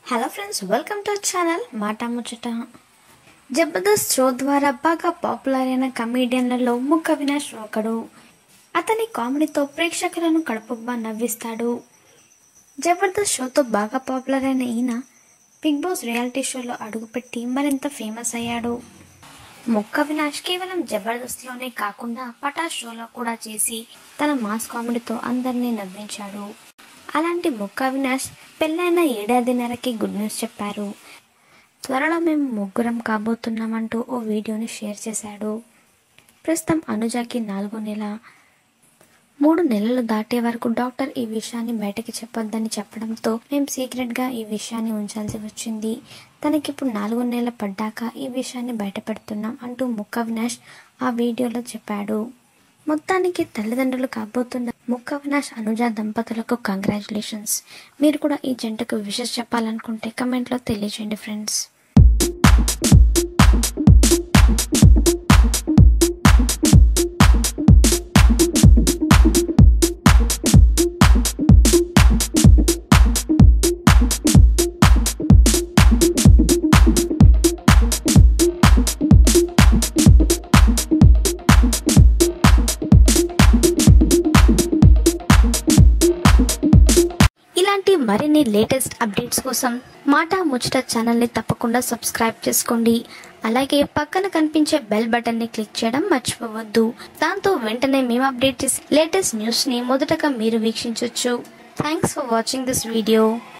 hello friends welcome to channel మాట ముచ్చట Jabardasth show ద్వారా బాగా పాపులర్ అయిన కమీడియన్లలో ముక్క అవినాష్ ఒకడు అతని కామెడీతో ప్రేక్షకులను కడుపుబ్బా నవ్విస్తాడు జబర్దస్త్ షోతో బాగా పాపులర్ అయిన ఈయన బిగ్ బాస్ రియాలిటీ షోలో అడుగుపెట్టి మరింత ఫేమస్ అయ్యాడు మొక్క అవినాష్ కేవలం జబర్దస్త్లోనే కాకుండా పటాస్ షోలో కూడా చేసి తన మాస్ కామెడీతో అందరినీ నవ్వించాడు అలాంటి మొక్క అవినాష్ పెళ్ళైన ఏడాదిన్నరకి గుడ్ న్యూస్ చెప్పారు త్వరలో మేము ముగ్గురం కాబోతున్నామంటూ ఓ వీడియోని షేర్ చేశాడు ప్రస్తుతం అనుజాకి నాలుగో నెల మూడు నెలలు దాటే వరకు డాక్టర్ ఈ విషయాన్ని బయటకి చెప్పొద్దని చెప్పడంతో మేము సీక్రెట్గా ఈ విషయాన్ని ఉంచాల్సి వచ్చింది తనకిప్పుడు నాలుగు నెలలు పడ్డాక ఈ విషయాన్ని బయట పెడుతున్నాం అంటూ ముక్క అవినాష్ ఆ వీడియోలో చెప్పాడు మొత్తానికి తల్లిదండ్రులు కాబోతున్న ముక్క అవినాష్ అనుజ దంపతులకు కంగ్రాచులేషన్స్ మీరు కూడా ఈ జంటకు విషెస్ చెప్పాలనుకుంటే కమెంట్లో తెలియజేయండి ఫ్రెండ్స్ ఇలాంటి మరిన్ని లేటెస్ట్ అప్డేట్స్ కోసం మాట ముచ్చట ఛానల్ని తప్పకుండా సబ్స్క్రైబ్ చేసుకోండి అలాగే పక్కన కనిపించే బెల్ బటన్ని క్లిక్ చేయడం మర్చిపోవద్దు దాంతో వెంటనే మేము అప్డేట్ చేసే లేటెస్ట్ న్యూస్ని మొదటగా మీరు వీక్షించవచ్చు thanks for watching this video